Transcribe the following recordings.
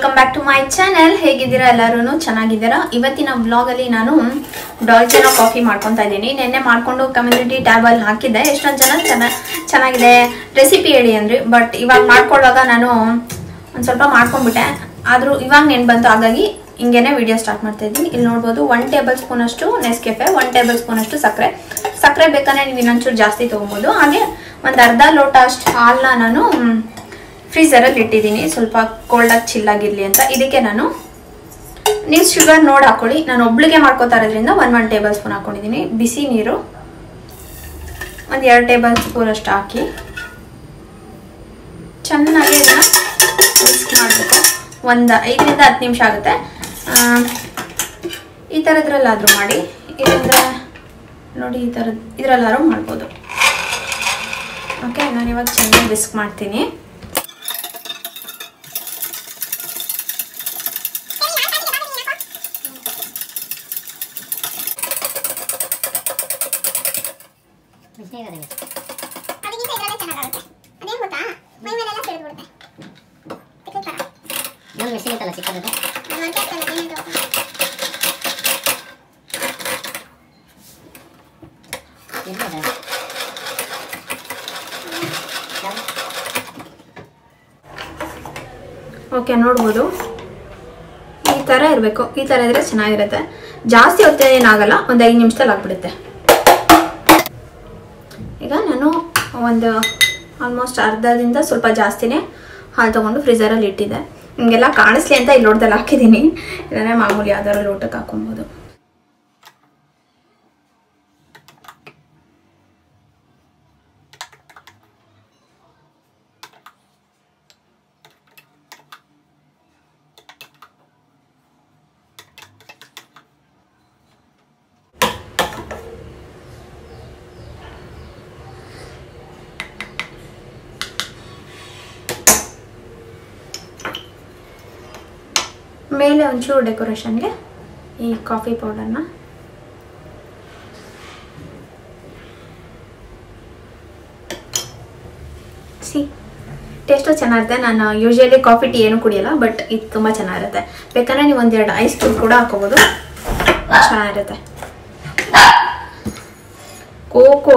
Welcome back to my channel ಹೇಗಿದ್ದೀರಾ ಎಲ್ಲರೂ ಚೆನ್ನಾಗಿದ್ದೀರಾ ಇವತ್ತಿನ ಬ್ಲಾಗಲ್ಲಿ ನಾನು ಡಾಲ್ಚೆನ ಕಾಫಿ ಮಾಡ್ಕೊತಾ ಇದ್ದೀನಿ ನಿನ್ನೆ ಮಾಡ್ಕೊಂಡು ಕಮ್ಯುನಿಟಿ ಟ್ಯಾಬಲ್ಲಿ ಹಾಕಿದ್ದೆ ಎಷ್ಟೊಂದು ಜನ ಚೆನ್ನ ಚೆನ್ನಾಗಿದೆ ರೆಸಿಪಿ ಹೇಳಿ ಅಂದ್ರಿ ಬಟ್ ಇವಾಗ ಮಾಡ್ಕೊಳ್ಳುವಾಗ ನಾನು ಒಂದು ಸ್ವಲ್ಪ ಮಾಡ್ಕೊಂಡ್ಬಿಟ್ಟೆ ಆದರೂ ಇವಾಗ ನೆನ್ ಬಂತು ಹಾಗಾಗಿ ಹಿಂಗೇನೆ ವಿಡಿಯೋ ಸ್ಟಾರ್ಟ್ ಮಾಡ್ತಾ ಇದ್ದೀನಿ ಇಲ್ಲಿ ನೋಡ್ಬೋದು ಒನ್ ಟೇಬಲ್ ಸ್ಪೂನ್ ಅಷ್ಟು ನೆಸ್ಕೆಫೆ ಒನ್ ಟೇಬಲ್ ಸ್ಪೂನ್ ಅಷ್ಟು ಸಕ್ಕರೆ ಸಕ್ಕರೆ ಬೇಕಾದ್ರೆ ನೀವು ಇನ್ನೊಂಚೂರು ಜಾಸ್ತಿ ತೊಗೊಬೋದು ಹಾಗೆ ಒಂದು ಅರ್ಧ ಲೋಟ ಅಷ್ಟು ಹಾಲನ್ನ ನಾನು ಫ್ರೀಸರಲ್ಲಿ ಇಟ್ಟಿದ್ದೀನಿ ಸ್ವಲ್ಪ ಕೋಲ್ಡಾಗಿ ಚಿಲ್ಲಾಗಿರಲಿ ಅಂತ ಇದಕ್ಕೆ ನಾನು ನೀವು ಶುಗರ್ ನೋಡಿ ಹಾಕೊಳ್ಳಿ ನಾನು ಒಬ್ಳಿಗೆ ಮಾಡ್ಕೋತಾ ಇರೋದ್ರಿಂದ ಒನ್ ಒನ್ ಟೇಬಲ್ ಸ್ಪೂನ್ ಹಾಕೊಂಡಿದ್ದೀನಿ ಬಿಸಿ ನೀರು ಒಂದು ಎರಡು ಟೇಬಲ್ ಸ್ಪೂನ್ ಅಷ್ಟು ಹಾಕಿ ಚೆನ್ನಾಗಿ ಇದನ್ನ ಮಿಕ್ಸ್ ಮಾಡಬೇಕು ಒಂದು ಐದರಿಂದ ಹತ್ತು ನಿಮಿಷ ಆಗುತ್ತೆ ಆ, ಈ ಥರದ್ರಲ್ಲಾದರೂ ಮಾಡಿ ಇಲ್ಲಿಂದ ನೋಡಿ ಈ ಥರದ್ದು ಇದರಲ್ಲಾದ್ರೂ ಮಾಡ್ಬೋದು ಓಕೆ ನಾನು ಇವಾಗ ಚೆನ್ನಾಗಿ ಬಿಸ್ಕ್ ಮಾಡ್ತೀನಿ ಅದಕ್ಕಿಂತ ಇದರಲ್ಲೇ ಚೆನ್ನಾಗಾಗುತ್ತೆ ಅದೇನು ಗೊತ್ತಾ ಮೈ ಮೇಲೆಲ್ಲ ಸಿಡಿದು ಬಿಡುತ್ತೆ ಚಿಕ್ಕ ಥರ ಒಂದು ಮಿಷಿನ್ ಇತ್ತಲ್ಲ ಚಿಕ್ಕದು ನಮ್ಮ ಅಂತ ಇರ್ತಲ್ಲ ಏನಿದು ಇರ್ಬೋದಾ ಯಾವ್ದು? ಓಕೆ ನೋಡ್ಬೋದು ಈ ಥರ ಇರಬೇಕು ಈ ಥರ ಇದ್ರೆ ಚೆನ್ನಾಗಿರುತ್ತೆ ಜಾಸ್ತಿ ಹೊತ್ತು ಏನಾಗಲ್ಲ ಒಂದು ಐದು ನಿಮಿಷದಲ್ಲಿ ಆಗ್ಬಿಡುತ್ತೆ ಈಗ ನಾನು ಒಂದು ಆಲ್ಮೋಸ್ಟ್ ಅರ್ಧದಿಂದ ಸ್ವಲ್ಪ ಜಾಸ್ತಿನೇ ಹಾಲು ತೊಗೊಂಡು ಫ್ರೀಸರಲ್ಲಿ ಇಟ್ಟಿದ್ದೆ ನಿಮಗೆಲ್ಲ ಕಾಣಿಸ್ಲಿ ಅಂತ ಇಲ್ಲಿ ಲೋಟದಲ್ಲಿ ಹಾಕಿದ್ದೀನಿ ಇದನ್ನೇ ಮಾಮೂಲಿ ಯಾವ್ದಾದ್ರು ಲೋಟಕ್ಕೆ ಹಾಕೊಬೋದು ಮೇಲೆ ಒಂಚೂರು ಡೆಕೋರೇಷನ್ಗೆ ಈ ಕಾಫಿ ಪೌಡರ್ನ ಸಿ ಟೇಸ್ಟು ಚೆನ್ನಾಗಿರುತ್ತೆ ನಾನು ಯೂಶಲಿ ಕಾಫಿ ಟೀ ಏನು ಕುಡಿಯಲ್ಲ ಬಟ್ ಇದು ತುಂಬ ಚೆನ್ನಾಗಿರುತ್ತೆ ಬೇಕಾದ್ರೆ ನೀವು ಒಂದೆರಡು ಐಸ್ ಕ್ಯೂಬ್ ಕೂಡ ಹಾಕೋಬೋದು ಚೆನ್ನಾಗಿರುತ್ತೆ ಕೋಕೋ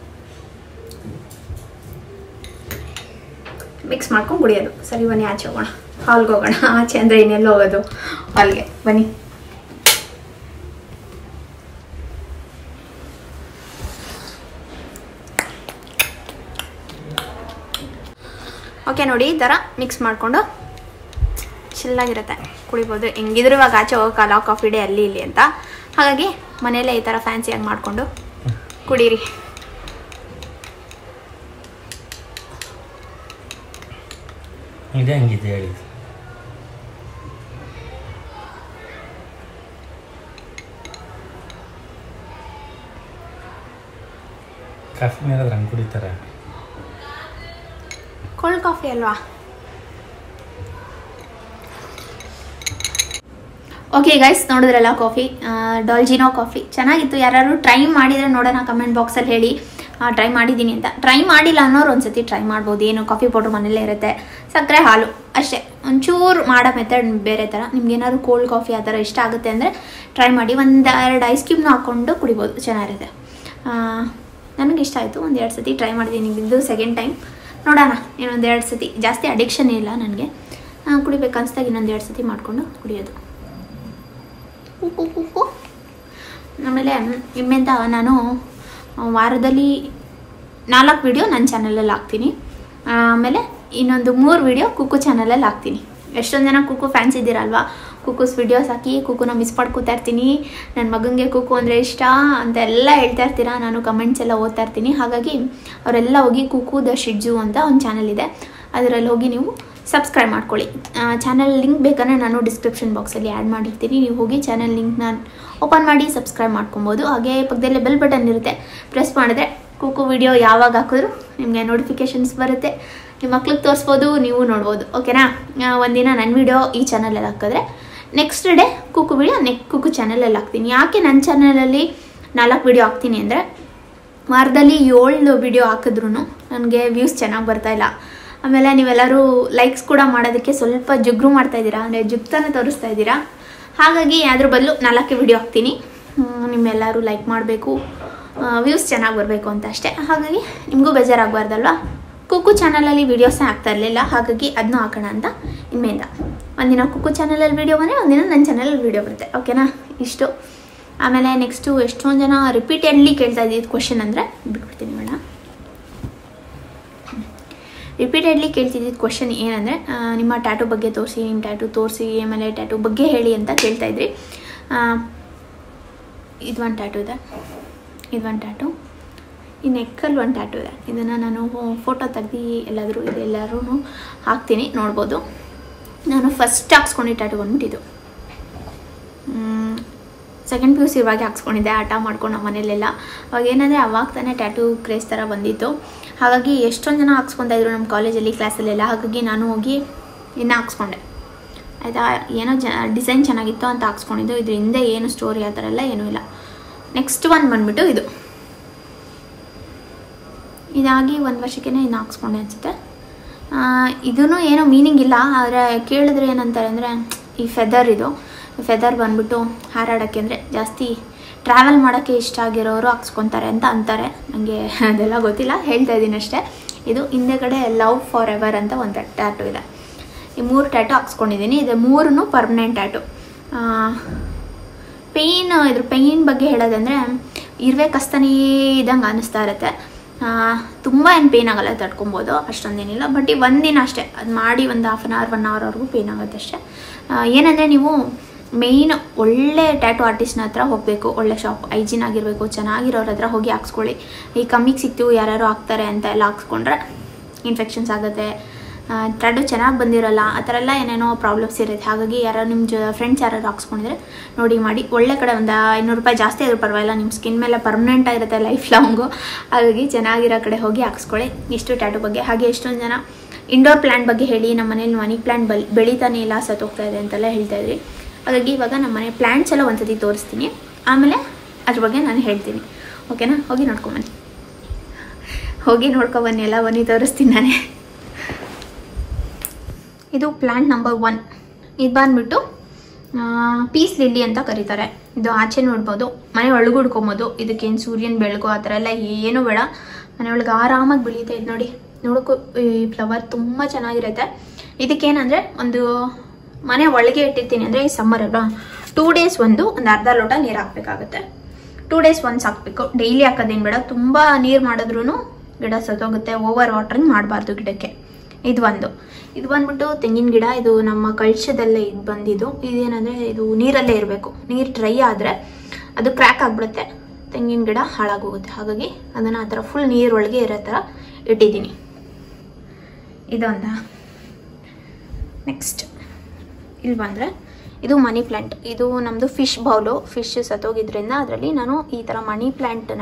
ಮಿಕ್ಸ್ ಮಾಡ್ಕೊಂಡು ಕುಡಿಯೋದು ಸರಿ ಬನ್ನಿ ಆಚೆ ಹೋಗೋಣ ಹಾಲ್ಗೆ ಹೋಗೋಣ ಆಚೆ ಅಂದರೆ ಇನ್ನೆಲ್ಲ ಹೋಗೋದು ಹಾಲ್ಗೆ ಬನ್ನಿ ಓಕೆ ನೋಡಿ ಈ ಥರ ಮಿಕ್ಸ್ ಮಾಡಿಕೊಂಡು ಚಿಲ್ಲಾಗಿರುತ್ತೆ ಕುಡಿಬೋದು ಹೆಂಗಿದ್ರು ಇವಾಗ ಆಚೆ ಹೋಗೋಕ್ಕಲ್ಲ ಕಾಫಿ ಡೇ ಅಲ್ಲಿ ಇಲ್ಲಿ ಅಂತ ಹಾಗಾಗಿ ಮನೆಯಲ್ಲೇ ಈ ಥರ ಫ್ಯಾನ್ಸಿಯಾಗಿ ಮಾಡಿಕೊಂಡು ಕುಡೀರಿ ಇದೆ ಹಂಗಿದೆ ಹೇಳಿ ಕಾಫಿ ಮೇಲೆ ಹಂಗೆ ಕುಡಿತಾರೆ ಕೋಲ್ಡ್ ಕಾಫಿ ಅಲ್ವಾ ಓಕೆ ಗೈಸ್ ನೋಡಿದ್ರಲ್ಲ ಕಾಫಿ ಡಾಲ್ಜಿನೋ ಕಾಫಿ ಚೆನ್ನಾಗಿತ್ತು ಯಾರು ಟ್ರೈ ಮಾಡಿದರೆ ನೋಡೋಣ ಕಮೆಂಟ್ ಬಾಕ್ಸಲ್ಲಿ ಹೇಳಿ ಟ್ರೈ ಮಾಡಿದ್ದೀನಿ ಅಂತ ಟ್ರೈ ಮಾಡಿಲ್ಲ ಅನ್ನೋರು ಒಂದ್ಸತಿ ಟ್ರೈ ಮಾಡ್ಬೋದು ಏನು ಕಾಫಿ ಪೌಡ್ರ್ ಮನೇಲೇ ಇರುತ್ತೆ ಸಕ್ಕರೆ ಹಾಲು ಅಷ್ಟೇ ಒಂಚೂರು ಮಾಡೋ ಮೆಥಡ್ ಬೇರೆ ಥರ ನಿಮ್ಗೆ ಏನಾದ್ರು ಕೋಲ್ಡ್ ಕಾಫಿ ಆ ಥರ ಇಷ್ಟ ಆಗುತ್ತೆ ಅಂದರೆ ಟ್ರೈ ಮಾಡಿ ಒಂದು ಎರಡು ಐಸ್ ಕ್ಯೂಬ್ನ ಹಾಕ್ಕೊಂಡು ಕುಡಿಬೋದು ಚೆನ್ನಾಗಿರುತ್ತೆ ಆ, ನನಗೆ ಇಷ್ಟ ಆಯಿತು ಒಂದು ಎರಡು ಸತಿ ಟ್ರೈ ಮಾಡಿದ್ದೀನಿ ಇದು ಸೆಕೆಂಡ್ ಟೈಮ್ ನೋಡೋಣ ಇನ್ನೊಂದು ಎರಡು ಸತಿ ಜಾಸ್ತಿ ಅಡಿಕ್ಷನ್ ಇಲ್ಲ ನನಗೆ ಕುಡಿಬೇಕು ಅನ್ಸ್ದಾಗ ಇನ್ನೊಂದು ಎರಡು ಸತಿ ಮಾಡಿಕೊಂಡು ಕುಡಿಯೋದು ಉಪ್ಪು ಉಪ್ಪು ಉಪ್ಪು ಆಮೇಲೆ ನಿಮ್ಮಿಂದ ನಾನು ವಾರದಲ್ಲಿ ನಾಲ್ಕು ವಿಡಿಯೋ ನನ್ನ ಚಾನಲಲ್ಲಿ ಹಾಕ್ತೀನಿ ಆಮೇಲೆ ಇನ್ನೊಂದು ಮೂರು ವಿಡಿಯೋ ಕುಕ್ಕು ಚಾನಲಲ್ಲಿ ಹಾಕ್ತೀನಿ ಎಷ್ಟೊಂದು ಜನ ಕುಕ್ಕು ಫ್ಯಾನ್ಸ್ ಇದ್ದೀರಲ್ವಾ ಕುಕ್ಕುಸ್ ವಿಡಿಯೋಸ್ ಹಾಕಿ ಕುಕ್ಕುನ ಮಿಸ್ ಮಾಡ್ಕೋತಾ ಇರ್ತೀನಿ ನನ್ನ ಮಗನಿಗೆ ಕುಕ್ಕು ಅಂದರೆ ಇಷ್ಟ ಅಂತ ಎಲ್ಲ ಹೇಳ್ತಾ ಇರ್ತೀರಾ ನಾನು ಕಮೆಂಟ್ಸ್ ಎಲ್ಲ ಓದ್ತಾ ಇರ್ತೀನಿ ಹಾಗಾಗಿ ಅವರೆಲ್ಲ ಹೋಗಿ ಕುಕ್ಕು ದ ಶಿಡ್ಜು ಅಂತ ಒಂದು ಚಾನಲ್ ಇದೆ ಅದರಲ್ಲಿ ಹೋಗಿ ನೀವು ಸಬ್ಸ್ಕ್ರೈಬ್ ಮಾಡ್ಕೊಳ್ಳಿ ಚಾನಲ್ ಲಿಂಕ್ ಬೇಕಾದ್ರೆ ನಾನು ಡಿಸ್ಕ್ರಿಪ್ಷನ್ ಬಾಕ್ಸಲ್ಲಿ ಆ್ಯಡ್ ಮಾಡಿರ್ತೀನಿ ನೀವು ಹೋಗಿ ಚಾನಲ್ ಲಿಂಕ್ನ ಓಪನ್ ಮಾಡಿ ಸಬ್ಸ್ಕ್ರೈಬ್ ಮಾಡ್ಕೊಬೋದು ಹಾಗೆ ಪಕ್ಕದಲ್ಲೇ ಬೆಲ್ ಬಟನ್ ಇರುತ್ತೆ ಪ್ರೆಸ್ ಮಾಡಿದ್ರೆ ಕುಕ್ಕು ವಿಡಿಯೋ ಯಾವಾಗ ಹಾಕಿದ್ರು ನಿಮಗೆ ನೋಟಿಫಿಕೇಷನ್ಸ್ ಬರುತ್ತೆ ನಿಮ್ಮ ಮಕ್ಳಿಗೆ ತೋರಿಸ್ಬೋದು ನೀವು ನೋಡ್ಬೋದು ಓಕೆನಾ ಆ, ಒಂದಿನ ನನ್ನ ವಿಡಿಯೋ ಈ ಚಾನಲಲ್ಲಿ ಹಾಕಿದ್ರೆ ನೆಕ್ಸ್ಟ್ ಡೇ ಕುಕ್ಕು ವಿಡಿಯೋ ನೆಕ್ ಕುಕ್ಕು ಚಾನಲಲ್ಲಿ ಹಾಕ್ತೀನಿ ಯಾಕೆ ನನ್ನ ಚಾನಲಲ್ಲಿ ನಾಲ್ಕು ವಿಡಿಯೋ ಹಾಕ್ತೀನಿ ಅಂದರೆ ವಾರದಲ್ಲಿ ಏಳು ವಿಡಿಯೋ ಹಾಕಿದ್ರು ನನಗೆ ವ್ಯೂಸ್ ಚೆನ್ನಾಗಿ ಬರ್ತಾಯಿಲ್ಲ ಆಮೇಲೆ ನೀವೆಲ್ಲರೂ ಲೈಕ್ಸ್ ಕೂಡ ಮಾಡೋದಕ್ಕೆ ಸ್ವಲ್ಪ ಜುಗ್ರು ಮಾಡ್ತಾ ಇದ್ದೀರಾ ಅಂದರೆ ಜುಗ್ತನ ತೋರಿಸ್ತಾ ಇದ್ದೀರಾ ಹಾಗಾಗಿ ಅದ್ರ ಬದಲು ನಾಲ್ಕು ವಿಡಿಯೋ ಹಾಕ್ತೀನಿ ಹ್ಮ್, ನಿಮ್ಮೆಲ್ಲರೂ ಲೈಕ್ ಮಾಡಬೇಕು ವ್ಯೂಸ್ ಚೆನ್ನಾಗಿ ಬರಬೇಕು ಅಂತ ಅಷ್ಟೇ ಹಾಗಾಗಿ ನಿಮಗೂ ಬೇಜಾರಾಗಬಾರ್ದಲ್ವಾ ಕುಕ್ಕು ಚಾನಲಲ್ಲಿ ವೀಡಿಯೋಸೇ ಆಗ್ತಾ ಇರಲಿಲ್ಲ ಹಾಗಾಗಿ ಅದನ್ನೂ ಹಾಕೋಣ ಅಂತ ಇನ್ಮೇಲಿಂದ ಒಂದಿನ ಕುಕ್ಕು ಚಾನಲಲ್ಲಿ ವೀಡಿಯೋ ಬಂದರೆ ಒಂದಿನ ನನ್ನ ಚಾನಲಲ್ಲಿ ವೀಡಿಯೋ ಬರುತ್ತೆ ಓಕೆನಾ ಇಷ್ಟು ಆಮೇಲೆ ನೆಕ್ಸ್ಟು ಎಷ್ಟೊಂದು ಜನ ರಿಪೀಟೆಡ್ಲಿ ಕೇಳ್ತಾ ಇದ್ದಿದ್ದು ಕ್ವಶನ್ ಅಂದರೆ ಬಿಟ್ಬಿಡ್ತೀನಿ ಮೇಡ ರಿಪೀಟೆಡ್ಲಿ ಕೇಳ್ತಿದ್ದಿದ್ದು ಕ್ವಶನ್ ಏನಂದರೆ ನಿಮ್ಮ ಟ್ಯಾಟು ಬಗ್ಗೆ ತೋರಿಸಿ ನಿಮ್ಮ ಟ್ಯಾಟು ತೋರಿಸಿ ಆಮೇಲೆ ಟ್ಯಾಟು ಬಗ್ಗೆ ಹೇಳಿ ಅಂತ ಕೇಳ್ತಾ ಇದ್ರಿ ಇದು ಒಂದು ಟ್ಯಾಟು ಇದೆ ಇದು ಒಂದು ಟ್ಯಾಟು ಈ ನೆಕ್ಕಲ್ಲಿ ಒಂದು ಟ್ಯಾಟು ಇದೆ ಇದನ್ನು ನಾನು ಫೋಟೋ ತೆಗ್ದು ಎಲ್ಲಾದರೂ ಇದೆಲ್ಲರೂ ಹಾಕ್ತೀನಿ ನೋಡ್ಬೋದು ನಾನು ಫಸ್ಟ್ ಹಾಕ್ಸ್ಕೊಂಡಿದ್ದ ಟ್ಯಾಟು ಬಂದ್ಬಿಟ್ಟು ಇದು ಸೆಕೆಂಡ್ ಪಿ ಯು ಸಿ ಇವಾಗ ಹಾಕ್ಸ್ಕೊಂಡಿದ್ದೆ ಆಟ ಮಾಡ್ಕೊಂಡು ನಮ್ಮ ಮನೇಲೆಲ್ಲ ಅವಾಗ ಏನಂದರೆ ಅವಾಗ ತಾನೇ ಟ್ಯಾಟೂ ಕ್ರೇಸ್ ಥರ ಬಂದಿತ್ತು ಹಾಗಾಗಿ ಎಷ್ಟೊಂದು ಜನ ಹಾಕ್ಸ್ಕೊತಾ ಇದ್ರು ನಮ್ಮ ಕಾಲೇಜಲ್ಲಿ ಕ್ಲಾಸಲ್ಲೆಲ್ಲ ಹಾಗಾಗಿ ನಾನು ಹೋಗಿ ಇನ್ನು ಹಾಕ್ಸ್ಕೊಂಡೆ ಆಯಿತಾ ಏನೋ ಜ ಡಿಸೈನ್ ಚೆನ್ನಾಗಿತ್ತು ಅಂತ ಹಾಕ್ಸ್ಕೊಂಡಿದ್ದು ಇದ್ರ ಹಿಂದೆ ಏನು ಸ್ಟೋರಿ ಆ ಥರ ಎಲ್ಲ ಏನೂ ಇಲ್ಲ ನೆಕ್ಸ್ಟ್ ಒಂದು ಬಂದ್ಬಿಟ್ಟು ಇದು ಇದಾಗಿ ಒಂದು ವರ್ಷಕ್ಕೇ ಇನ್ನು ಹಾಕ್ಸ್ಕೊಂಡೆ ಅನಿಸುತ್ತೆ ಇದೂ ಏನೋ ಮೀನಿಂಗ್ ಇಲ್ಲ ಆದರೆ ಕೇಳಿದ್ರೆ ಏನಂತಾರೆ ಅಂದರೆ ಈ ಫೆದರ್ ಇದು ಫೆದರ್ ಬಂದ್ಬಿಟ್ಟು ಹಾರಾಡೋಕ್ಕೆ ಅಂದರೆ ಜಾಸ್ತಿ ಟ್ರಾವೆಲ್ ಮಾಡೋಕ್ಕೆ ಇಷ್ಟ ಆಗಿರೋರು ಹಾಕ್ಸ್ಕೊತಾರೆ ಅಂತ ಅಂತಾರೆ ನನಗೆ ಅದೆಲ್ಲ ಗೊತ್ತಿಲ್ಲ ಹೇಳ್ತಾ ಇದ್ದೀನಿ ಅಷ್ಟೇ ಇದು ಹಿಂದೆಗಡೆ ಲವ್ ಫಾರ್ ಎವರ್ ಅಂತ ಒಂದು ಟ್ಯಾಟು ಇದೆ ಈ ಮೂರು ಟ್ಯಾಟು ಹಾಕ್ಸ್ಕೊಂಡಿದ್ದೀನಿ ಇದು ಮೂರೂ ಪರ್ಮನೆಂಟ್ ಟ್ಯಾಟು ಪೇಯ್ನ್ ಇದ್ರ ಪೇಯ್ನ್ ಬಗ್ಗೆ ಹೇಳೋದಂದರೆ ಇರುವೆ ಕಸ್ತನೇ ಇದ್ದಂಗೆ ಅನ್ನಿಸ್ತಾ ಇರುತ್ತೆ ತುಂಬ ಏನು ಪೇಯ್ನ್ ಆಗಲ್ಲ ತಡ್ಕೊಬೋದು ಅಷ್ಟೊಂದೇನಿಲ್ಲ ಬಟ್ ಈ ಒಂದಿನ ಅಷ್ಟೇ ಅದು ಮಾಡಿ ಒಂದು ಹಾಫ್ ಆನ್ ಅವರ್ ಒನ್ ಅವರ್ವರೆಗೂ ಪೇಯ್ನ್ ಆಗುತ್ತೆ ಅಷ್ಟೇ ಏನಂದರೆ ನೀವು ಮೇಯ್ನ್ ಒಳ್ಳೆ ಟ್ಯಾಟು ಆರ್ಟಿಸ್ಟ್ನ ಹತ್ರ ಹೋಗಬೇಕು ಒಳ್ಳೆ ಶಾಪ್ ಹೈಜಿನ್ ಆಗಿರಬೇಕು ಚೆನ್ನಾಗಿರೋರ ಹತ್ರ ಹೋಗಿ ಹಾಕ್ಸ್ಕೊಳ್ಳಿ ಈ ಕಮ್ಮಿಗೆ ಸಿಕ್ತು ಯಾರ್ಯಾರು ಹಾಕ್ತಾರೆ ಅಂತ ಎಲ್ಲ ಹಾಕ್ಸ್ಕೊಂಡ್ರೆ ಇನ್ಫೆಕ್ಷನ್ಸ್ ಆಗುತ್ತೆ ಟ್ಯಾಟು ಚೆನ್ನಾಗಿ ಬಂದಿರಲ್ಲ ಆ ಥರ ಎಲ್ಲ ಏನೇನೋ ಪ್ರಾಬ್ಲಮ್ಸ್ ಇರುತ್ತೆ ಹಾಗಾಗಿ ಯಾರು ನಿಮ್ಮ ಜ ಫ್ರೆಂಡ್ಸ್ ಯಾರು ಹಾಕ್ಸ್ಕೊಂಡಿದ್ರೆ ನೋಡಿ ಮಾಡಿ ಒಳ್ಳೆ ಕಡೆ ಒಂದು ಐನೂರು ರೂಪಾಯಿ ಜಾಸ್ತಿ ಆದರೂ ಪರವಾಗಿಲ್ಲ ನಿಮ್ಮ ಸ್ಕಿನ್ ಮೇಲೆ ಪರ್ಮನೆಂಟ್ ಆಗಿರುತ್ತೆ ಲೈಫ್ ಲಾಂಗು ಹಾಗಾಗಿ ಚೆನ್ನಾಗಿರೋ ಕಡೆ ಹೋಗಿ ಹಾಕ್ಸ್ಕೊಳ್ಳಿ ಇಷ್ಟು ಟ್ಯಾಟು ಬಗ್ಗೆ ಹಾಗೆ ಎಷ್ಟೊಂದು ಜನ ಇಂಡೋರ್ ಪ್ಲ್ಯಾಂಟ್ ಬಗ್ಗೆ ಹೇಳಿ ನಮ್ಮ ಮನೇಲಿ ಮನಿ ಪ್ಲ್ಯಾಂಟ್ ಬಲ್ ಬೆಳೀತಾನೆ ಇಲ್ಲ ಸತ್ತೋಗ್ತಾ ಇದೆ ಅಂತೆಲ್ಲ ಹೇಳ್ತಾ ಇದ್ರಿ ಹಾಗಾಗಿ ಇವಾಗ ನಮ್ಮ ಮನೆ ಪ್ಲ್ಯಾಂಟ್ಸ್ ಎಲ್ಲ ಒಂದ್ಸತಿ ತೋರಿಸ್ತೀನಿ ಆಮೇಲೆ ಅದ್ರ ಬಗ್ಗೆ ನಾನು ಹೇಳ್ತೀನಿ ಓಕೆನಾ ಹೋಗಿ ನೋಡ್ಕೊಂಬನ್ನಿ ಹೋಗಿ ನೋಡ್ಕೊಬನ್ನಿ ಎಲ್ಲ ಬನ್ನಿ ತೋರಿಸ್ತೀನಿ ನಾನೇ ಇದು ಪ್ಲ್ಯಾಂಟ್ ನಂಬರ್ ಒನ್ ಇದು ಬಂದ್ಬಿಟ್ಟು ಪೀಸ್ ಲಿಲ್ಲಿ ಅಂತ ಕರೀತಾರೆ ಇದು ಆಚೆ ನೋಡ್ಬೋದು ಮನೆ ಒಳಗೆ ಹುಡ್ಕೊಬೋದು ಇದಕ್ಕೇನು ಸೂರ್ಯನ ಬೆಳಕು ಆ ಥರ ಎಲ್ಲ ಏನೂ ಬೇಡ ಮನೆ ಒಳಗೆ ಆರಾಮಾಗಿ ಬೆಳೀತಾ ಇದೆ ನೋಡಿ ನೋಡೋಕ್ಕೂ ಈ ಫ್ಲವರ್ ತುಂಬ ಚೆನ್ನಾಗಿರುತ್ತೆ ಇದಕ್ಕೇನಂದರೆ ಒಂದು ಮನೆ ಒಳಗೆ ಇಟ್ಟಿರ್ತೀನಿ ಅಂದರೆ ಈ ಸಮ್ಮರ್ ಅಲ್ವಾ ಟೂ ಡೇಸ್ ಒಂದು ಒಂದು ಅರ್ಧ ಲೋಟ ನೀರು ಹಾಕಬೇಕಾಗುತ್ತೆ ಟೂ ಡೇಸ್ ಒನ್ಸ್ ಹಾಕಬೇಕು ಡೈಲಿ ಹಾಕೋದೇನು ಬೇಡ ತುಂಬ ನೀರು ಮಾಡಿದ್ರೂ ಗಿಡ ಸತ್ತೋಗುತ್ತೆ ಓವರ್ ವಾಟ್ರಿಂಗ್ ಮಾಡಬಾರ್ದು ಗಿಡಕ್ಕೆ ಇದು ಒಂದು ಇದು ಬಂದ್ಬಿಟ್ಟು ತೆಂಗಿನ ಗಿಡ ಇದು ನಮ್ಮ ಕಳ್ಶದಲ್ಲೇ ಇದು ಬಂದಿದ್ದು ಇದೇನಂದರೆ ಇದು ನೀರಲ್ಲೇ ಇರಬೇಕು ನೀರು ಡ್ರೈ ಆದರೆ ಅದು ಕ್ರ್ಯಾಕ್ ಆಗಿಬಿಡುತ್ತೆ ತೆಂಗಿನ ಗಿಡ ಹಾಳಾಗೋಗುತ್ತೆ ಹಾಗಾಗಿ ಅದನ್ನು ಆ ಥರ ಫುಲ್ ನೀರೊಳಗೆ ಇರೋ ಥರ ಇಟ್ಟಿದ್ದೀನಿ ಇದೊಂದ ನೆಕ್ಸ್ಟ್ ಇಲ್ಲಿ ಬಂದರೆ ಇದು ಮನಿ ಪ್ಲ್ಯಾಂಟ್ ಇದು ನಮ್ಮದು ಫಿಶ್ ಬೌಲು ಫಿಶ್ ಸತ್ತೋಗಿದ್ರಿಂದ ಅದರಲ್ಲಿ ನಾನು ಈ ಥರ ಮನಿ ಪ್ಲ್ಯಾಂಟನ್ನ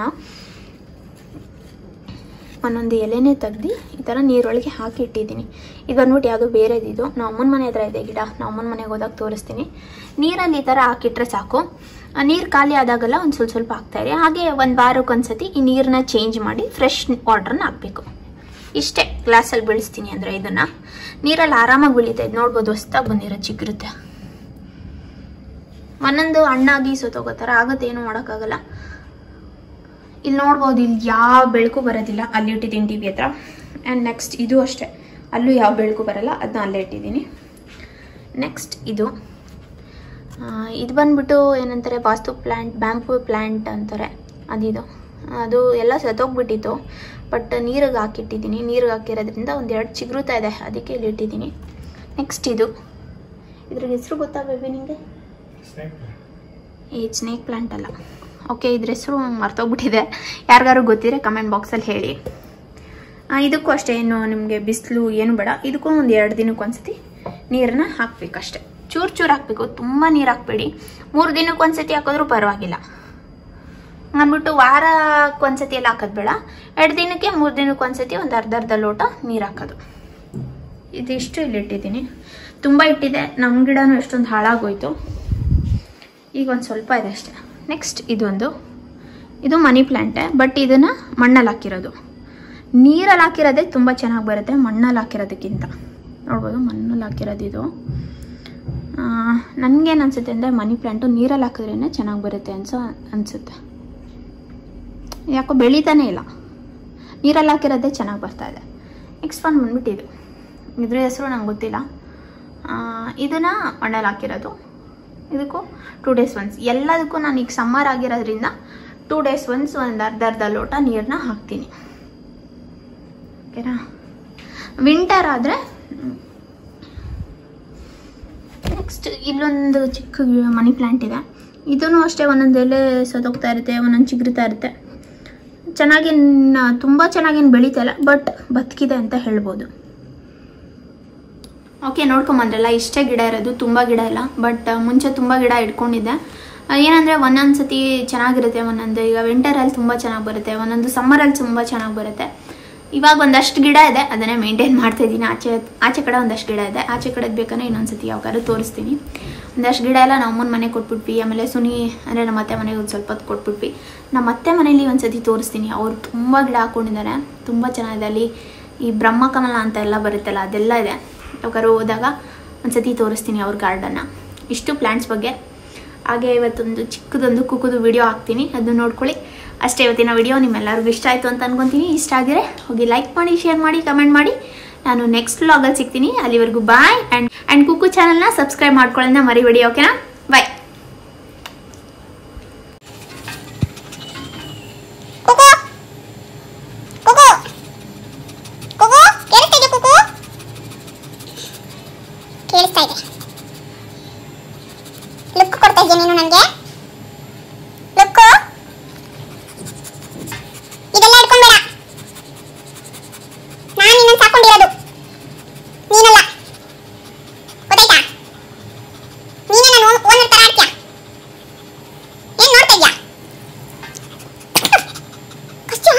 ಒಂದೊಂದು ಎಲೆನೇ ತೆಗ್ದು ಈ ಥರ ನೀರೊಳಗೆ ಹಾಕಿ ಇಟ್ಟಿದ್ದೀನಿ ಇದು ಬಂದ್ಬಿಟ್ಟು ಯಾವುದೋ ಬೇರೆದಿದು ನಮ್ಮ ಅಮ್ಮನ ಮನೆ ಹತ್ರ ಇದೆ ಗಿಡ ನಮ್ಮ ಅಮ್ಮನ ಮನೆಗೆ ಹೋದಾಗ ತೋರಿಸ್ತೀನಿ ನೀರಲ್ಲಿ ಈ ಥರ ಹಾಕಿಟ್ರೆ ಸಾಕು ನೀರು ಖಾಲಿ ಆದಾಗೆಲ್ಲ ಒಂದು ಸ್ವಲ್ಪ ಸ್ವಲ್ಪ ಹಾಕ್ತಾಯಿರಿ ಹಾಗೆ ಒಂದು ವಾರಕ್ಕೆ ಒಂದ್ಸತಿ ಈ ನೀರನ್ನ ಚೇಂಜ್ ಮಾಡಿ ಫ್ರೆಶ್ ವಾಟ್ರನ್ನ ಹಾಕಬೇಕು ಇಷ್ಟೇ ಗ್ಲಾಸಲ್ಲಿ ಬೆಳೆಸ್ತೀನಿ ಅಂದರೆ ಇದನ್ನು ನೀರಲ್ಲಿ ಆರಾಮಾಗಿ ಬೆಳೀತಾ ಇದೆ ನೋಡ್ಬೋದು ಹೊಸ್ದಾಗಿ ಬಂದಿರೋ ಚಿಗುರುತ್ತೆ ಒಂದೊಂದು ಹಣ್ಣಾಗಿ ಸೋತೋಗೋ ಥರ ಆಗುತ್ತೆ ಏನು ಮಾಡೋಕ್ಕಾಗಲ್ಲ ಇಲ್ಲಿ ನೋಡ್ಬೋದು ಇಲ್ಲಿ ಯಾವ ಬೆಳಕು ಬರೋದಿಲ್ಲ ಅಲ್ಲಿ ಇಟ್ಟಿದ್ದೀನಿ ಟಿ ವಿ ಹತ್ರ ಆ್ಯಂಡ್ ನೆಕ್ಸ್ಟ್ ಇದು ಅಷ್ಟೇ ಅಲ್ಲೂ ಯಾವ ಬೆಳಕು ಬರಲ್ಲ ಅದನ್ನ ಅಲ್ಲೇ ಇಟ್ಟಿದ್ದೀನಿ ನೆಕ್ಸ್ಟ್ ಇದು ಆ, ಇದು ಬಂದ್ಬಿಟ್ಟು ಏನಂತಾರೆ ವಾಸ್ತು ಪ್ಲ್ಯಾಂಟ್ ಬ್ಯಾಂಪು ಪ್ಲ್ಯಾಂಟ್ ಅಂತಾರೆ ಅದಿದು ಅದು ಎಲ್ಲ ಸತ್ತೋಗ್ಬಿಟ್ಟಿತ್ತು ಬಟ್ ನೀರಿಗೆ ಹಾಕಿಟ್ಟಿದ್ದೀನಿ ನೀರಿಗೆ ಹಾಕಿರೋದ್ರಿಂದ ಒಂದು ಎರಡು ಚಿಗುರುತ್ತಾ ಇದೆ ಅದಕ್ಕೆ ಇಲ್ಲಿ ಇಟ್ಟಿದ್ದೀನಿ ನೆಕ್ಸ್ಟ್ ಇದು ಇದ್ರ ಹೆಸರು ಗೊತ್ತಾ ಬೇಬಿ ನಿಮಗೆ ಈ ಸ್ನೇಕ್ ಪ್ಲಾಂಟ್ ಅಲ್ಲ ಓಕೆ ಇದ್ರ ಹೆಸರು ಮರ್ತೋಗ್ಬಿಟ್ಟಿದೆ ಯಾರಿಗಾರು ಗೊತ್ತಿದ್ರೆ ಕಮೆಂಟ್ ಬಾಕ್ಸಲ್ಲಿ ಹೇಳಿ ಆ, ಇದಕ್ಕೂ ಅಷ್ಟೇ ಏನು ನಿಮಗೆ ಬಿಸಿಲು ಏನು ಬೇಡ ಇದಕ್ಕೂ ಒಂದು ಎರಡು ದಿನಕ್ಕೆ ಒಂದ್ಸತಿ ನೀರನ್ನ ಹಾಕ್ಬೇಕಷ್ಟೆ ಚೂರು ಚೂರು ಹಾಕಬೇಕು ತುಂಬ ನೀರು ಹಾಕ್ಬೇಡಿ ಮೂರು ದಿನಕ್ಕೆ ಒಂದ್ಸತಿ ಹಾಕಿದ್ರೂ ಪರವಾಗಿಲ್ಲ ಅಂದ್ಬಿಟ್ಟು ವಾರಕ್ಕೆ ಒಂದ್ಸತಿ ಎಲ್ಲ ಹಾಕೋದು ಬೇಡ ಎರಡು ದಿನಕ್ಕೆ ಮೂರು ದಿನಕ್ಕೆ ಒಂದ್ಸತಿ ಒಂದು ಅರ್ಧ ಅರ್ಧ ಲೋಟ ನೀರು ಹಾಕೋದು ಇದಿಷ್ಟು ಇಲ್ಲಿ ಇಟ್ಟಿದ್ದೀನಿ ತುಂಬ ಇಟ್ಟಿದೆ ನಮ್ಮ ಗಿಡನೂ ಎಷ್ಟೊಂದು ಹಾಳಾಗೋಯ್ತು ಈಗ ಒಂದು ಸ್ವಲ್ಪ ಇದೆ ಅಷ್ಟೇ ನೆಕ್ಸ್ಟ್ ಇದೊಂದು ಇದು ಮನಿ ಪ್ಲ್ಯಾಂಟೆ ಬಟ್ ಇದನ್ನು ಮಣ್ಣಲ್ಲಿ ಹಾಕಿರೋದು ನೀರಲ್ಲಿ ಹಾಕಿರೋದೇ ತುಂಬ ಚೆನ್ನಾಗಿ ಬರುತ್ತೆ ಮಣ್ಣಲ್ಲಿ ಹಾಕಿರೋದಕ್ಕಿಂತ ನೋಡ್ಬೋದು ಮಣ್ಣಲ್ಲಿ ಹಾಕಿರೋದು ಇದು ನನಗೇನು ಅನಿಸುತ್ತೆ ಅಂದರೆ ಮನಿ ಪ್ಲ್ಯಾಂಟು ನೀರಲ್ಲಿ ಹಾಕಿದ್ರೇ ಚೆನ್ನಾಗಿ ಬರುತ್ತೆ ಅನ್ಸೋ ಅನಿಸುತ್ತೆ ಯಾಕೋ ಬೆಳೀತಾನೆ ಇಲ್ಲ ನೀರಲ್ಲಿ ಹಾಕಿರೋದೇ ಚೆನ್ನಾಗಿ ಬರ್ತಾ ಇದೆ ನೆಕ್ಸ್ಟ್ ಒನ್ ಬಂದ್ಬಿಟ್ಟು ಇದು ಇದ್ರ ಹೆಸರು ನಂಗೆ ಗೊತ್ತಿಲ್ಲ ಇದನ್ನು ಮಣ್ಣಲ್ಲಿ ಹಾಕಿರೋದು ಇದಕ್ಕೂ ಟೂ ಡೇಸ್ ಒನ್ಸ್ ಎಲ್ಲದಕ್ಕೂ ನಾನು ಈಗ ಸಮ್ಮರ್ ಆಗಿರೋದ್ರಿಂದ ಟೂ ಡೇಸ್ ಒನ್ಸ್ ಒಂದು ಅರ್ಧ ಅರ್ಧ ಲೋಟ ನೀರನ್ನ ಹಾಕ್ತೀನಿ ಓಕೆನಾ ವಿಂಟರ್ ಆದರೆ ನೆಕ್ಸ್ಟ್ ಇಲ್ಲೊಂದು ಚಿಕ್ಕ ಮನಿ ಪ್ಲ್ಯಾಂಟ್ ಇದೆ ಇದೂ ಅಷ್ಟೇ ಒಂದೊಂದು ಎಲೆ ಸದೋಗ್ತಾ ಇರುತ್ತೆ ಒಂದೊಂದು ಚಿಗುರ್ತಾ ಇರುತ್ತೆ ಚೆನ್ನಾಗಿ ತುಂಬ ಚೆನ್ನಾಗೇನು ಬೆಳೀತಾ ಬಟ್ ಬದುಕಿದೆ ಅಂತ ಹೇಳ್ಬೋದು ಓಕೆ ನೋಡ್ಕೊಂಬಂದ್ರಲ್ಲ ಇಷ್ಟೇ ಗಿಡ ಇರೋದು ತುಂಬ ಗಿಡ ಇಲ್ಲ ಬಟ್ ಮುಂಚೆ ತುಂಬ ಗಿಡ ಇಟ್ಕೊಂಡಿದ್ದೆ ಆ, ಏನಂದರೆ ಒಂದೊಂದು ಸತಿ ಚೆನ್ನಾಗಿರುತ್ತೆ ಒಂದೊಂದು ಈಗ ವಿಂಟರಲ್ಲಿ ತುಂಬ ಚೆನ್ನಾಗಿ ಬರುತ್ತೆ ಒಂದೊಂದು ಸಮ್ಮರಲ್ಲಿ ತುಂಬ ಚೆನ್ನಾಗಿ ಬರುತ್ತೆ ಇವಾಗ ಒಂದಷ್ಟು ಗಿಡ ಇದೆ ಅದನ್ನೇ ಮೇಂಟೈನ್ ಮಾಡ್ತಾ ಇದ್ದೀನಿ ಆಚೆ ಆಚೆ ಕಡೆ ಒಂದಷ್ಟು ಗಿಡ ಇದೆ ಆಚೆ ಕಡೆದು ಬೇಕಂದ್ರೆ ಇನ್ನೊಂದು ಸತಿ ಯಾವಾಗಾದ್ರು ತೋರಿಸ್ತೀನಿ ಒಂದಷ್ಟು ಗಿಡ ಎಲ್ಲ ನಮ್ಮ ಅಮ್ಮನ ಮನೆಗೆ ಕೊಟ್ಬಿಟ್ವಿ ಆಮೇಲೆ ಸುನಿ ಅಂದರೆ ನಮ್ಮ ಅತ್ತೆ ಮನೆಗೆ ಒಂದು ಸ್ವಲ್ಪ ಹೊತ್ತು ಕೊಟ್ಬಿಟ್ವಿ ನಮ್ಮ ಅತ್ತೆ ಮನೇಲಿ ಒಂದು ಸತಿ ತೋರಿಸ್ತೀನಿ ಅವರು ತುಂಬ ಗಿಡ ಹಾಕ್ಕೊಂಡಿದ್ದಾರೆ ತುಂಬ ಚೆನ್ನಾಗಿದೆ ಅಲ್ಲಿ ಈ ಬ್ರಹ್ಮಕಮಲ ಅಂತ ಎಲ್ಲ ಬರುತ್ತಲ್ಲ ಅದೆಲ್ಲ ಇದೆ ಯಾವಾಗಾರು ಹೋದಾಗ ಒಂದು ಸತಿ ತೋರಿಸ್ತೀನಿ ಅವ್ರ ಗಾರ್ಡನ್ನ ಇಷ್ಟು ಪ್ಲ್ಯಾಂಟ್ಸ್ ಬಗ್ಗೆ ಹಾಗೆ ಇವತ್ತೊಂದು ಚಿಕ್ಕದೊಂದು ಕುಕ್ಕುದು ವಿಡಿಯೋ ಹಾಕ್ತೀನಿ ಅದನ್ನ ನೋಡ್ಕೊಳ್ಳಿ ಅಷ್ಟೇ ಇವತ್ತಿನ ವಿಡಿಯೋ ನಿಮ್ಮೆಲ್ಲರಿಗೂ ಇಷ್ಟ ಆಯಿತು ಅಂತ ಅನ್ಕೊತೀನಿ ಇಷ್ಟ ಆಗಿದ್ರೆ ಹೋಗಿ ಲೈಕ್ ಮಾಡಿ ಶೇರ್ ಮಾಡಿ ಕಮೆಂಟ್ ಮಾಡಿ ನಾನು ನೆಕ್ಸ್ಟ್ ವ್ಲಾಗಲ್ಲಿ ಸಿಗ್ತೀನಿ ಅಲ್ಲಿವರೆಗೂ ಬಾಯ್ ಆ್ಯಂಡ್ ಆ್ಯಂಡ್ ಕುಕ್ಕು ಚಾನಲ್ನ ಸಬ್ಸ್ಕ್ರೈಬ್ ಮಾಡ್ಕೊಳ್ಳೋದನ್ನ ಮರಿಬೇಡಿ ಓಕೆನಾ ಬಾಯ್ ಕುಕು ಕುಕು ಕುಕು ಕೇಳಿಸ್ತಾ ಇದೆಯಾ ಕುಕು ಕೇಳಿಸ್ತಾ ಇದೆ ಲುಕ್ ಕೊಡ್ತಾ ಇದೆಯಾ ನೀನು ನನಗೆ ಲುಕ್ ಇದೆಲ್ಲ ಇಟ್ಕೊಂಬೇಡ ನಾನು ನಿನ್ನನ್ನು ಸಾಕೊಂಡಿರೋದು ನೀನಲ್ಲ ಗೊತ್ತಾಯ್ತಾ ನೀನೇ ನಾನು ಓನರ್ ತರ ಆಡ್ತೀಯ ಏನ್ ನೋಡ್ತಾ ಇದೆಯಾ ಕಷ್ಟ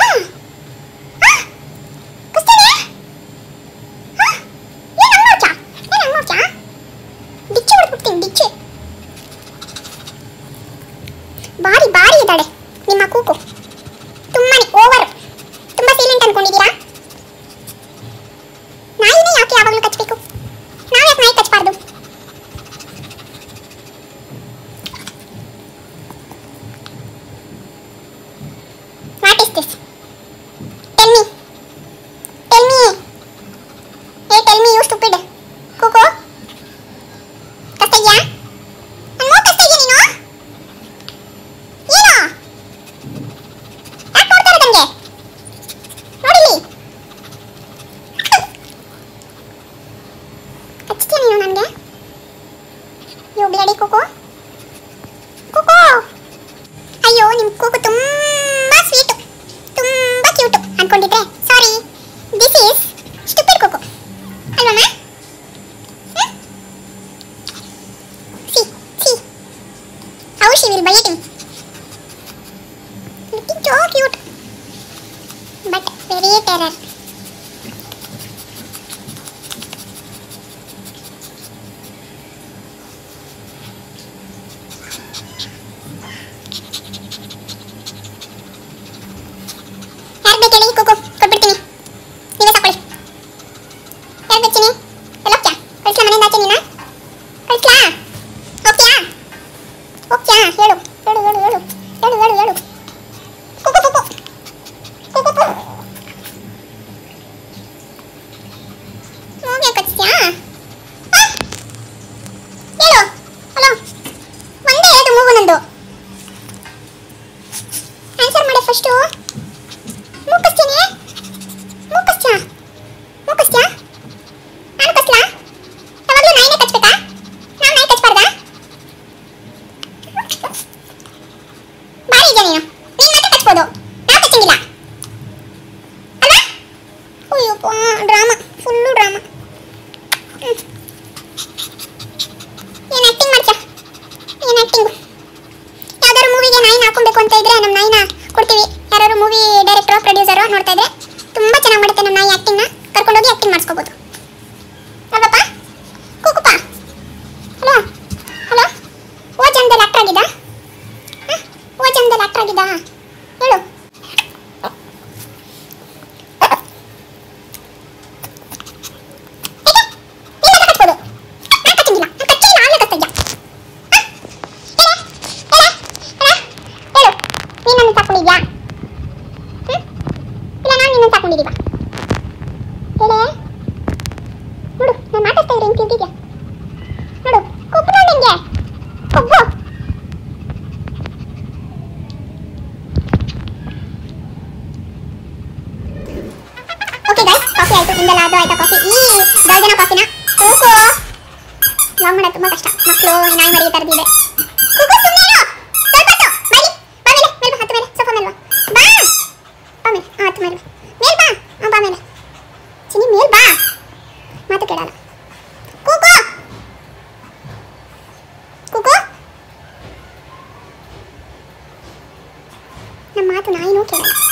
ಕಷ್ಟನೇ ಏನು ಹಂಗೆ ನೋಡ್ಚಾ ಏನು ಹಂಗೆ ನೋಡ್ಚಾ ಡಿಚ್ಚು ಹೊಡ್ಬಿಡ್ತೀನಿ ಡಿಚ್ಚು ಭಾರಿ ಭಾರಿ ಇದ್ದಾಳೆ ನಿಮ್ಮ ಕೂಕು ತುಂಬಾನೇ ಓವರ್ ತುಂಬಾ ಸೈಲೆಂಟ್ ಅನ್ಕೊಂಡಿದ್ದೀರಾ ನಾಯಿನೇ ಯಾಕೆ ಯಾವಾಗಲೂ ಕಚ್ಚಬೇಕು ನಾವು ಯಾಕೆ ನಾಯಿ ಕಚ್ಚಬಾರ್ದು what is this tell me tell me ಏ tell me you stupid Kuku ಕಷ್ಟ ಇದೆಯಾ ನನ್ನ ಮೂಗು ಕಷ್ಟ ಇದೆಯಾ ನೀನು ಏನು ಯಾಕೆ ನೋಡ್ತಾ ಇರೋದು ನನಗೆ ನೋಡಿಲಿ ಕಚ್ತೀಯ ನೀನು ನನಗೆ ಯೋ ಬ್ಲಡಿ ಕುಕು ಕುಕು ಅಯ್ಯೋ ನಿಮ್ಮ ಕೂಗು ತುಂಬಾ ಸ್ವೀಟು ತುಂಬಾ ಕ್ಯೂಟು ಅನ್ಕೊಂಡಿದ್ರೆ sorry this is stupid Kuku ಅಲ್ವಮ್ಮ see see how she will bite me looking so cute but very terror ಯಾರು ಬೇಕು ಹೇಳಿ ಕುಕು ಕೊಟ್ಬಿಡ್ತೀನಿ ನೀವೇ ಸಾಕೊಳ್ಳಿ ಯಾರು ಬೆಚ್ಚಿನಿ ಎಲ್ಲೋಗ್ತ್ಯಾ ಕಳಿಸ್ಲಾ ಮನೆಯಿಂದ ಆಚೆ ನೀನ ಕಳಿಸ್ಲಾ ಹೋಗ್ತ್ಯಾ ಹೋಗ್ತ್ಯಾ ಹೇಳು ಹೇಳು ಹೇಳು ಹೇಳು ಹೇಳು ಹೇಳು ಹೇಳು ಕುಕು ಕುಕು ಕುಕು ಕುಕು ಹೋಗಿ ಕಚ್ತ್ಯಾ ಆ? ಹೇಳು ಹಲೋ ಒಂದೇ ಹೇಳ್ದು ಮೂಗು ನಂದು ಆನ್ಸರ್ ಮಾಡಿ ಫಸ್ಟು ಮೂಕಸ್ತೀನಿ ಮೂಕಸ್ತ್ಯಾ ಮೂಕಸ್ತ್ಯಾ ನಾನು ಕಚ್ಲಾ ಯಾವಾಗಲೂ ನಾಯಿನೇ ಕಚ್ಬೇಕಾ ನಾವು ನಾಯಿ ಕಚ್ಬಾರ್ದಾ ಬಾರಿ ಇದೆಯಾ ನೀನು ನೀನು ಮಾತ್ರ ಕಚ್ಬೋದು ನಾವು ಕಚ್ಚಂಗಿಲ್ಲ ಅಲ್ವಾ ಅಯ್ಯಪ್ಪ ಡ್ರಾಮಾ ಫುಲ್ಲು ಡ್ರಾಮಾ ಏನು ಆ್ಯಕ್ಟಿಂಗ್ ಮಾಡ್ತೀಯ ಏನು ಆ್ಯಕ್ಟಿಂಗು ಯಾವ್ದಾದ್ರು ಮೂವಿಗೆ ನಾಯಿನ ಹಾಕೊಬೇಕು ಅಂತ ಇದ್ರೆ ನಮ್ಮ ನಾಯಿನ ಕೊಡ್ತೀವಿ ಯಾರು ಮೂವಿ ಡೈರೆಕ್ಟರ್ ಪ್ರೊಡ್ಯೂಸರು ನೋಡ್ತಾ ಇದ್ರೆ ತುಂಬಾ ಚೆನ್ನಾಗಿ ಮಾಡುತ್ತೆ ನಮ್ಮ ನಾಯಿ ಆ್ಯಕ್ಟಿಂಗ್ನ ಕರ್ಕೊಂಡೋಗಿ ಆ್ಯಕ್ಟಿಂಗ್ ಮಾಡಿಸ್ಕೋಬೋದು ಅಲ್ವಪ್ಪ ಕೂಕುಪ್ಪ ಹಲೋ ಹಲೋ ಓ ಜನ್ದಲ್ಲಿ ಆಕ್ಟರ್ ಆಗಿದ್ದ ಹ? ಓ ಜನ್ದಲ್ಲಿ ಆಕ್ಟರ್ ಆಗಿದ್ದ ಹೇಳು ಲೆನ್ಸ್ ಹಾಕೊಂಡಿದ್ದೀವ ಹೇಳೆ ನೋಡು ನಾನು ಮಾತಾಡ್ತಾ ಇದ್ರೆ ಹೆಂಗ್ ತಿಂತಿದ್ಯಾ ನೋಡು ಕೊಬ್ಬು ನೋಡು ನಿಂಗೆ ಕೊಬ್ಬು ಓಕೆ ಗೈಸ್ ಕಾಫಿ ಆಯ್ತು ನಿಮ್ದೆಲ್ಲ ಅದು ಆಯ್ತಾ ಕಾಫಿ ಈ ಡಾಲ್ಜಿನ ಕಾಫಿನ ಕೂಕು ಲಾಂಗ್ ಮಾಡೋದು ತುಂಬಾ ಕಷ್ಟ ಮಕ್ಕಳು ನಾಯಿ ಮರಿ ತರದಿದೆ ಕೂಕು ಸುಮ್ಮನೆ ಇರು ಸ್ವಲ್ಪ ಹೊತ್ತು ಬೈಲಿ ಬಾ ಮೇಲೆ ಮೇಲೆ ಬಾ ಹತ್ತು ಮೇಲೆ ಸೋಫಾ ಮೇಲೆ ಬಾ ಬಾ ಮೇಲೆ ಹಾಂ ಹತ್ತು ಮೇಲೆ ಮೇಲ್ ಬಾ ಹಾಂ ಬಾ ಮೇಲೆ ಚಿನಿ ಮೇಲ್ ಬಾ ಮಾತು ಕೇಳಲ್ಲ ಕೂಕು ಕೂಕು ನಮ್ಮ ಮಾತು ನಾಯಿನೂ ಕೇಳಲ್ಲ